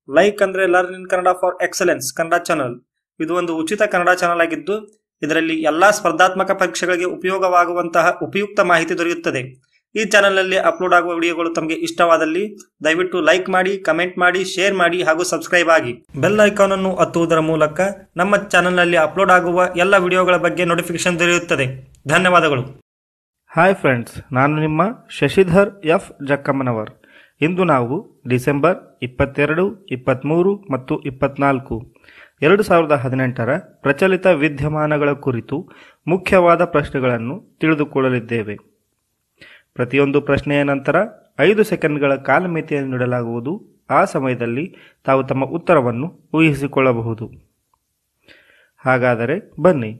like ಅಂದ್ರೆ learn in Kannada for excellence Kannada channel ಇದು ಒಂದು ಉಚಿತ ಕನ್ನಡ ಚಾನಲ್ ಆಗಿದ್ದು ಇದರಲ್ಲಿ ಎಲ್ಲಾ ಸ್ಪರ್ಧಾತ್ಮಕ ಪರೀಕ್ಷೆಗಳಿಗೆ ಉಪಯೋಗವಾಗುವಂತಹ ಉಪಯುಕ್ತ ಮಾಹಿತಿ ದೊರೆಯುತ್ತದೆ ಈ ಚಾನಲ್ನಲ್ಲಿ ಅಪ್ಲೋಡ್ ಆಗುವ ವಿಡಿಯೋಗಳು ತಮಗೆ ಇಷ್ಟವಾದಲ್ಲಿ ದಯವಿಟ್ಟು ಲೈಕ್ ಮಾಡಿ ಕಮೆಂಟ್ ಮಾಡಿ ಶೇರ್ ಮಾಡಿ ಹಾಗೂ ಸಬ್ಸ್ಕ್ರೈಬ್ ಆಗಿ ಬೆಲ್ ಐಕಾನ್ ಅನ್ನು ಒತ್ತುವುದರ ಮೂಲಕ ನಮ್ಮ ಚಾನಲ್ನಲ್ಲಿ ಅಪ್ಲೋಡ್ ಆಗುವ ಎಲ್ಲ ವಿಡಿಯೋಗಳ ಬಗ್ಗೆ ನೋಟಿಫಿಕೇಶನ್ ದೊರೆಯುತ್ತದೆ ಧನ್ಯವಾದಗಳು ಹಾಯ್ ಫ್ರೆಂಡ್ಸ್ ನಾನು ನಿಮ್ಮ ಶಶಿಧರ್ ಎಫ್ ಜಕ್ಕಮ್ಮನವರ್ ಇಂದು ನಾವು ಡಿಸೆಂಬರ್ ಇಪ್ಪತ್ತೆರಡು ಇಪ್ಪತ್ತ್ಮೂರು ಮತ್ತು ಇಪ್ಪತ್ನಾಲ್ಕು ಎರಡು ಸಾವಿರದ ಹದಿನೆಂಟರ ಪ್ರಚಲಿತ ವಿದ್ಯಮಾನಗಳ ಕುರಿತು ಮುಖ್ಯವಾದ ಪ್ರಶ್ನೆಗಳನ್ನು ತಿಳಿದುಕೊಳ್ಳಲಿದ್ದೇವೆ ಪ್ರತಿಯೊಂದು ಪ್ರಶ್ನೆಯ ನಂತರ ಐದು ಸೆಕೆಂಡ್ಗಳ ಕಾಲಮಿತಿಯನ್ನು ನೀಡಲಾಗುವುದು ಆ ಸಮಯದಲ್ಲಿ ತಾವು ತಮ್ಮ ಉತ್ತರವನ್ನು ಊಹಿಸಿಕೊಳ್ಳಬಹುದು ಹಾಗಾದರೆ ಬನ್ನಿ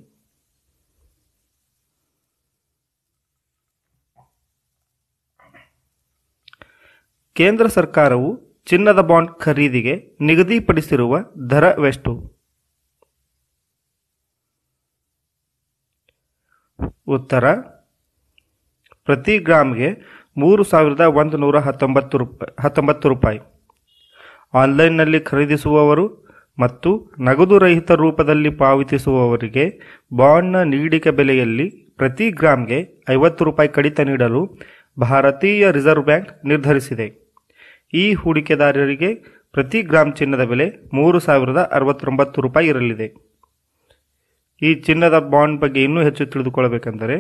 ಕೇಂದ್ರ ಸರ್ಕಾರವು ಚಿನ್ನದ ಬಾಂಡ್ ಖರೀದಿಗೆ ನಿಗದಿಪಡಿಸಿರುವ ದರವೆಷ್ಟು ಉತ್ತರ ಪ್ರತಿ ಗ್ರಾಮ್ಗೆ ಮೂರು ಸಾವಿರದ ಒಂದು ನೂರ ಹತ್ತೊಂಬತ್ತು ರೂಪಾಯಿ ಹತ್ತೊಂಬತ್ತು ರೂಪಾಯಿ ಆನ್ಲೈನ್ನಲ್ಲಿ ಖರೀದಿಸುವವರು ಮತ್ತು ನಗದು ರಹಿತ ರೂಪದಲ್ಲಿ ಪಾವತಿಸುವವರಿಗೆ ಬಾಂಡ್ನ ನೀಡಿಕೆ ಬೆಲೆಯಲ್ಲಿ ಪ್ರತಿ ಗ್ರಾಮ್ಗೆ ಐವತ್ತು ರೂಪಾಯಿ ಕಡಿತ ನೀಡಲು ಭಾರತೀಯ ರಿಸರ್ವ್ ಬ್ಯಾಂಕ್ ನಿರ್ಧರಿಸಿದೆ ಈ ಹೂಡಿಕೆದಾರರಿಗೆ ಪ್ರತಿ ಗ್ರಾಮ್ ಚಿನ್ನದ ಬೆಲೆ ಮೂರು ಸಾವಿರದ ಅರವತ್ತೊಂಬತ್ತು ರೂಪಾಯಿ ಇರಲಿದೆ ಈ ಚಿನ್ನದ ಬಾಂಡ್ ಬಗ್ಗೆ ಇನ್ನೂ ಹೆಚ್ಚು ತಿಳಿದುಕೊಳ್ಳಬೇಕೆಂದರೆ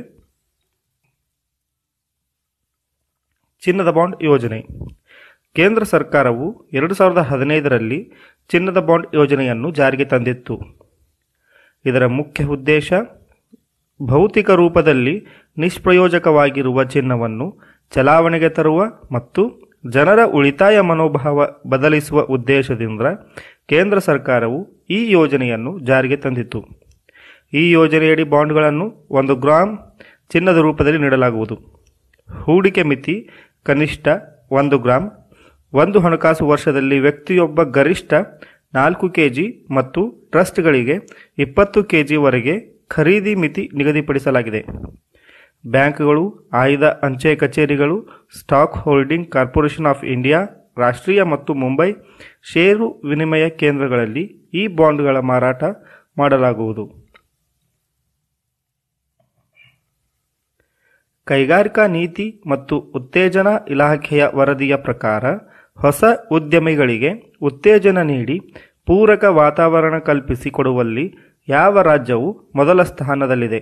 ಚಿನ್ನದ ಬಾಂಡ್ ಯೋಜನೆ ಕೇಂದ್ರ ಸರ್ಕಾರವು ಎರಡು ಸಾವಿರದ ಹದಿನೈದರಲ್ಲಿ ಚಿನ್ನದ ಬಾಂಡ್ ಯೋಜನೆಯನ್ನು ಜಾರಿಗೆ ತಂದಿತ್ತು ಇದರ ಮುಖ್ಯ ಉದ್ದೇಶ ಭೌತಿಕ ರೂಪದಲ್ಲಿ ನಿಷ್ಪ್ರಯೋಜಕವಾಗಿರುವ ಚಿನ್ನವನ್ನು ಚಲಾವಣೆಗೆ ತರುವ ಮತ್ತು ಜನರ ಉಳಿತಾಯ ಮನೋಭಾವ ಬದಲಿಸುವ ಉದ್ದೇಶದಿಂದ ಕೇಂದ್ರ ಸರ್ಕಾರವು ಈ ಯೋಜನೆಯನ್ನು ಜಾರಿಗೆ ತಂದಿತು ಈ ಯೋಜನೆಯಡಿ ಬಾಂಡ್ಗಳನ್ನು ಒಂದು ಗ್ರಾಮ್ ಚಿನ್ನದ ರೂಪದಲ್ಲಿ ನೀಡಲಾಗುವುದು ಹೂಡಿಕೆ ಮಿತಿ ಕನಿಷ್ಠ ಒಂದು ಗ್ರಾಮ್ ಒಂದು ಹಣಕಾಸು ವರ್ಷದಲ್ಲಿ ವ್ಯಕ್ತಿಯೊಬ್ಬ ಗರಿಷ್ಠ ನಾಲ್ಕು ಕೆಜಿ ಮತ್ತು ಟ್ರಸ್ಟ್ಗಳಿಗೆ ಇಪ್ಪತ್ತು ಕೆಜಿವರೆಗೆ ಖರೀದಿ ಮಿತಿ ನಿಗದಿಪಡಿಸಲಾಗಿದೆ ಬ್ಯಾಂಕ್ಗಳು ಆಯ್ದ ಅಂಚೆ ಕಚೇರಿಗಳು stock holding corporation of India ರಾಷ್ಟ್ರೀಯ ಮತ್ತು ಮುಂಬೈ ಷೇರು ವಿನಿಮಯ ಕೇಂದ್ರಗಳಲ್ಲಿ ಈ ಬಾಂಡ್ಗಳ ಮಾರಾಟ ಮಾಡಲಾಗುವುದು ಕೈಗಾರಿಕಾ ನೀತಿ ಮತ್ತು ಉತ್ತೇಜನ ಇಲಾಖೆಯ ವರದಿಯ ಪ್ರಕಾರ ಹೊಸ ಉದ್ಯಮಿಗಳಿಗೆ ಉತ್ತೇಜನ ನೀಡಿ ಪೂರಕ ವಾತಾವರಣ ಕಲ್ಪಿಸಿ ಕೊಡುವಲ್ಲಿ ಯಾವ ರಾಜ್ಯವು ಮೊದಲ ಸ್ಥಾನದಲ್ಲಿದೆ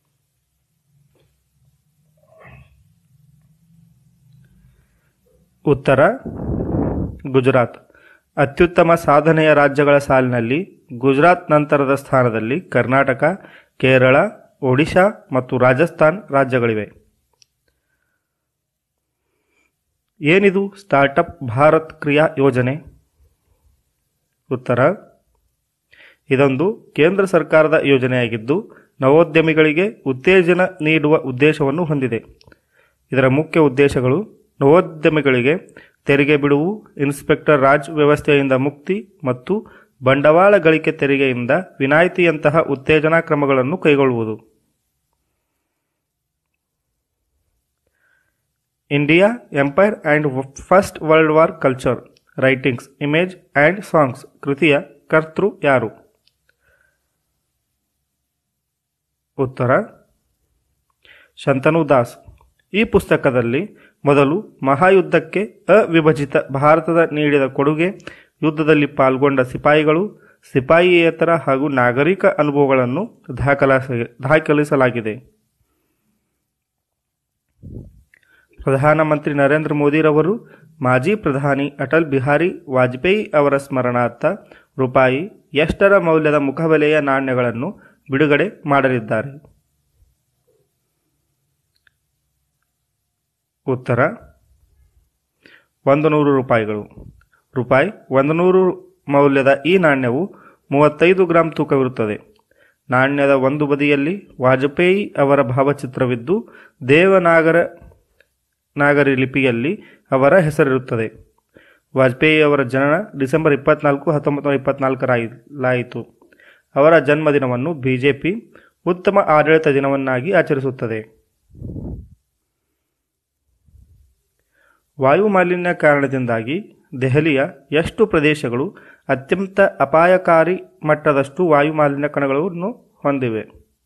ಉತ್ತರ ಗುಜರಾತ್ ಅತ್ಯುತ್ತಮ ಸಾಧನೆಯ ರಾಜ್ಯಗಳ ಸಾಲಿನಲ್ಲಿ ಗುಜರಾತ್ ನಂತರದ ಸ್ಥಾನದಲ್ಲಿ ಕರ್ನಾಟಕ ಕೇರಳ ಒಡಿಶಾ ಮತ್ತು ರಾಜಸ್ಥಾನ್ ರಾಜ್ಯಗಳಿವೆ ಏನಿದು ಸ್ಟಾರ್ಟಪ್ ಭಾರತ್ ಕ್ರಿಯಾ ಯೋಜನೆ ಉತ್ತರ ಇದೊಂದು ಕೇಂದ್ರ ಸರ್ಕಾರದ ಯೋಜನೆಯಾಗಿದ್ದು ನವೋದ್ಯಮಿಗಳಿಗೆ ಉತ್ತೇಜನ ನೀಡುವ ಉದ್ದೇಶವನ್ನು ಹೊಂದಿದೆ ಇದರ ಮುಖ್ಯ ಉದ್ದೇಶಗಳು ನವೋದ್ಯಮಿಗಳಿಗೆ ತೆರಿಗೆ ಬಿಡುವು ಇನ್ಸ್ಪೆಕ್ಟರ್ ರಾಜ್ ವ್ಯವಸ್ಥೆಯಿಂದ ಮುಕ್ತಿ ಮತ್ತು ಬಂಡವಾಳ ಗಳಿಕೆ ತೆರಿಗೆಯಿಂದ ವಿನಾಯಿತಿಯಂತಹ ಉತ್ತೇಜನಾ ಕ್ರಮಗಳನ್ನು ಕೈಗೊಳ್ಳುವುದು India empire and first world war culture writings image and songs ಕೃತಿಯ ಕರ್ತೃ ಯಾರು ಉತ್ತರ ಶಂತನು ದಾಸ್ ಈ ಪುಸ್ತಕದಲ್ಲಿ ಮೊದಲು ಮಹಾಯುದ್ಧಕ್ಕೆ ಅವಿಭಜಿತ ಭಾರತದ ನೀಡಿದ ಕೊಡುಗೆ ಯುದ್ಧದಲ್ಲಿ ಪಾಲ್ಗೊಂಡ ಸಿಪಾಯಿಗಳು ಸಿಪಾಯಿಯೇತರ ಹಾಗೂ ನಾಗರಿಕ ಅನುಭವಗಳನ್ನು ದಾಖಲಾಸ ದಾಖಲಿಸಲಾಗಿದೆ ಪ್ರಧಾನಮಂತ್ರಿ ನರೇಂದ್ರ ಮೋದಿರವರು ಮಾಜಿ ಪ್ರಧಾನಿ ಅಟಲ್ ಬಿಹಾರಿ ವಾಜಪೇಯಿ ಅವರ ಸ್ಮರಣಾರ್ಥ ರೂಪಾಯಿ ಎಷ್ಟರ ಮೌಲ್ಯದ ಮುಖಬೆಲೆಯ ನಾಣ್ಯಗಳನ್ನು ಬಿಡುಗಡೆ ಮಾಡಲಿದ್ದಾರೆ ಉತ್ತರ ಒಂದು ನೂರು ರೂಪಾಯಿಗಳು ರೂಪಾಯಿ ಒಂದು ನೂರು ಮೌಲ್ಯದ ಈ ನಾಣ್ಯವು ಮೂವತ್ತೈದು ಗ್ರಾಂ ತೂಕವಿರುತ್ತದೆ ನಾಣ್ಯದ ಒಂದು ಬದಿಯಲ್ಲಿ ವಾಜಪೇಯಿ ಅವರ ಭಾವಚಿತ್ರವಿದ್ದು ದೇವನಾಗರ ನಾಗರಿ ಲಿಪಿಯಲ್ಲಿ ಅವರ ಹೆಸರಿರುತ್ತದೆ ವಾಜಪೇಯಿ ಅವರ ಜನನ ಡಿಸೆಂಬರ್ ಇಪ್ಪತ್ನಾಲ್ಕು ಹತ್ತೊಂಬತ್ತು ನೂರ ಇಪ್ಪತ್ನಾಲ್ಕರಾಯಿತು ಅವರ ಜನ್ಮದಿನವನ್ನು ಬಿಜೆಪಿ ಉತ್ತಮ ಆಡಳಿತ ದಿನವನ್ನಾಗಿ ಆಚರಿಸುತ್ತದೆ ವಾಯು ಮಾಲಿನ್ಯ ಕಾರಣದಿಂದಾಗಿ ದೆಹಲಿಯ ಎಷ್ಟು ಪ್ರದೇಶಗಳು ಅತ್ಯಂತ ಅಪಾಯಕಾರಿ ಮಟ್ಟದಷ್ಟು ವಾಯುಮಾಲಿನ್ಯ ಕಣಗಳನ್ನು ಹೊಂದಿವೆ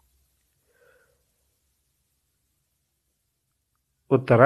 ಉತ್ತರ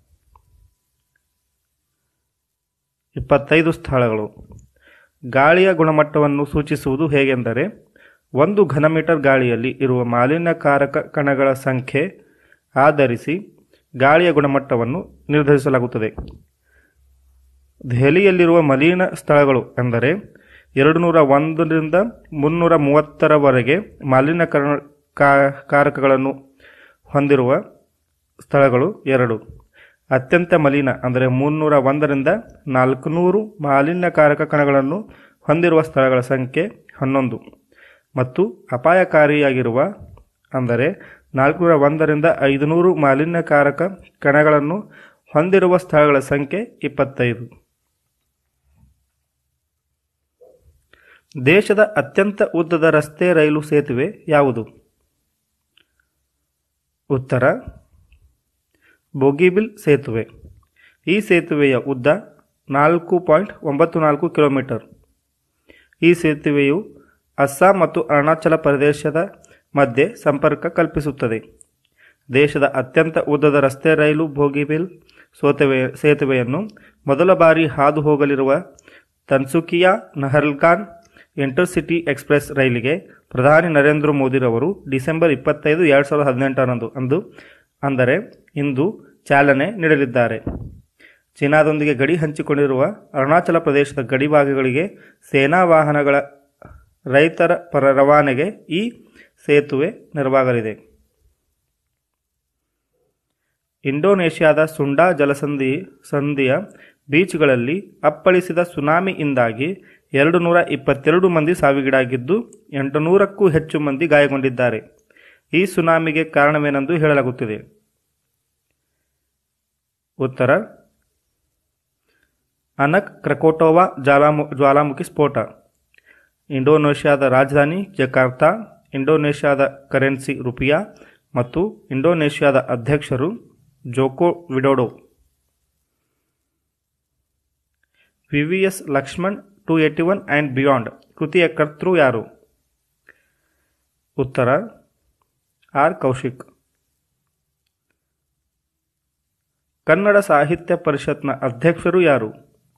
ಇಪ್ಪತ್ತೈದು ಸ್ಥಳಗಳು ಗಾಳಿಯ ಗುಣಮಟ್ಟವನ್ನು ಸೂಚಿಸುವುದು ಹೇಗೆಂದರೆ ಒಂದು ಘನಮೀಟರ್ ಗಾಳಿಯಲ್ಲಿ ಇರುವ ಮಾಲಿನ್ಯಕಾರಕ ಕಣಗಳ ಸಂಖ್ಯೆ ಆಧರಿಸಿ ಗಾಳಿಯ ಗುಣಮಟ್ಟವನ್ನು ನಿರ್ಧರಿಸಲಾಗುತ್ತದೆ ದೆಹಲಿಯಲ್ಲಿರುವ ಮಲಿನ ಸ್ಥಳಗಳು ಎಂದರೆ ಎರಡು ನೂರ ಒಂದರಿಂದ ಮುನ್ನೂರ ಮೂವತ್ತರವರೆಗೆ ಮಾಲಿನ್ಯಕರಣ ಕಾ- ಕಾರಕಗಳನ್ನು ಹೊಂದಿರುವ ಸ್ಥಳಗಳು ಎರಡು ಅತ್ಯಂತ ಮಲಿನ ಅಂದರೆ ಮುನ್ನೂರ ಒಂದರಿಂದ ನಾಲ್ಕುನೂರು ಮಾಲಿನ್ಯಕಾರಕ ಕಣಗಳನ್ನು ಹೊಂದಿರುವ ಸ್ಥಳಗಳ ಸಂಖ್ಯೆ ಹನ್ನೊಂದು ಮತ್ತು ಅಪಾಯಕಾರಿಯಾಗಿರುವ ಅಂದರೆ ನಾಲ್ಕುನೂರ ಒಂದರಿಂದ ಐದುನೂರು ಮಾಲಿನ್ಯಕಾರಕ ಕಣಗಳನ್ನು ಹೊಂದಿರುವ ಸ್ಥಳಗಳ ಸಂಖ್ಯೆ ಇಪ್ಪತ್ತೈದು ದೇಶದ ಅತ್ಯಂತ ಉದ್ದದ ರಸ್ತೆ ರೈಲು ಸೇತುವೆ ಯಾವುದು ಉತ್ತರ ಬೋಗಿಬಿಲ್ ಸೇತುವೆ ಈ ಸೇತುವೆಯ ಉದ್ದ ನಾಲ್ಕು ಪಾಯಿಂಟ್ ಒಂಬತ್ತು ನಾಲ್ಕು ಕಿಲೋಮೀಟರ್ ಈ ಸೇತುವೆಯು ಅಸ್ಸಾಂ ಮತ್ತು ಅರುಣಾಚಲ ಪ್ರದೇಶದ ಮಧ್ಯೆ ಸಂಪರ್ಕ ಕಲ್ಪಿಸುತ್ತದೆ ದೇಶದ ಅತ್ಯಂತ ಉದ್ದದ ರಸ್ತೆ ರೈಲು ಬೋಗಿಬಿಲ್ ಸೇತುವೆ ಸೇತುವೆಯನ್ನು ಮೊದಲ ಬಾರಿ ಹಾದು ಹೋಗಲಿರುವ ತನ್ಸುಕಿಯಾ ನಹರ್ಲ್ಗಾನ್ ಇಂಟರ್ಸಿಟಿ ಎಕ್ಸ್ಪ್ರೆಸ್ ರೈಲಿಗೆ ಪ್ರಧಾನಿ ನರೇಂದ್ರ ಮೋದಿರವರು ಡಿಸೆಂಬರ್ ಇಪ್ಪತ್ತೈದು ಎರಡು ಸಾವಿರದ ಹದಿನೆಂಟರಂದು ಅಂದು ಅಂದರೆ ಇಂದು ಚಾಲನೆ ನೀಡಲಿದ್ದಾರೆ ಚೀನಾದೊಂದಿಗೆ ಗಡಿ ಹಂಚಿಕೊಂಡಿರುವ ಅರುಣಾಚಲ ಪ್ರದೇಶದ ಗಡಿ ಭಾಗಗಳಿಗೆ ಸೇನಾ ವಾಹನಗಳ ರೈತರ ಪರ ರವಾನೆಗೆ ಈ ಸೇತುವೆ ನೆರವಾಗಲಿದೆ ಇಂಡೋನೇಷ್ಯಾದ ಸುಂಡಾ ಜಲಸಂಧಿ ಸಂಧಿಯ ಬೀಚ್ಗಳಲ್ಲಿ ಅಪ್ಪಳಿಸಿದ ಸುನಾಮಿಯಿಂದಾಗಿ ಎರಡು ನೂರ ಇಪ್ಪತ್ತೆರಡು ಮಂದಿ ಸಾವಿಗೀಡಾಗಿದ್ದು ಎಂಟುನೂರಕ್ಕೂ ಹೆಚ್ಚು ಮಂದಿ ಗಾಯಗೊಂಡಿದ್ದಾರೆ ಈ ಸುನಾಮಿಗೆ ಕಾರಣವೇನೆಂದು ಹೇಳಲಾಗುತ್ತಿದೆ ಉತ್ತರ ಅನಕ್ ಕ್ರಕೋಟೋವಾ ಜ್ವಾಲಾಮು ಜ್ವಾಲಾಮುಖಿ ಸ್ಫೋಟ ಇಂಡೋನೇಷ್ಯಾದ ರಾಜಧಾನಿ ಜಕಾರ್ತಾ ಇಂಡೋನೇಷ್ಯಾದ ಕರೆನ್ಸಿ ರುಪಿಯಾ ಮತ್ತು ಇಂಡೋನೇಷ್ಯಾದ ಅಧ್ಯಕ್ಷರು Joko Widodo VVS Laxman two eighty one and beyond ಕೃತಿಯ ಕರ್ತೃ ಯಾರು ಉತ್ತರ ಆರ್ ಕೌಶಿಕ್ ಕನ್ನಡ ಸಾಹಿತ್ಯ ಪರಿಷತ್ನ ಅಧ್ಯಕ್ಷರು ಯಾರು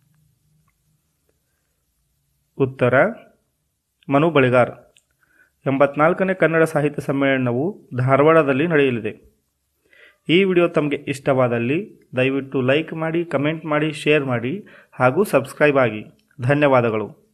ಉತ್ತರ ಮನು ಬಳಿಗಾರ್ ಎಂಬತ್ನಾಲ್ಕನೇ ಕನ್ನಡ ಸಾಹಿತ್ಯ ಸಮ್ಮೇಳನವು ಧಾರವಾಡದಲ್ಲಿ ನಡೆಯಲಿದೆ ಈ ವಿಡಿಯೋ ತಮಗೆ ಇಷ್ಟವಾದಲ್ಲಿ ದಯವಿಟ್ಟು ಲೈಕ್ ಮಾಡಿ ಕಮೆಂಟ್ ಮಾಡಿ ಶೇರ್ ಮಾಡಿ ಹಾಗೂ ಸಬ್ಸ್ಕ್ರೈಬ್ ಆಗಿ ಧನ್ಯವಾದಗಳು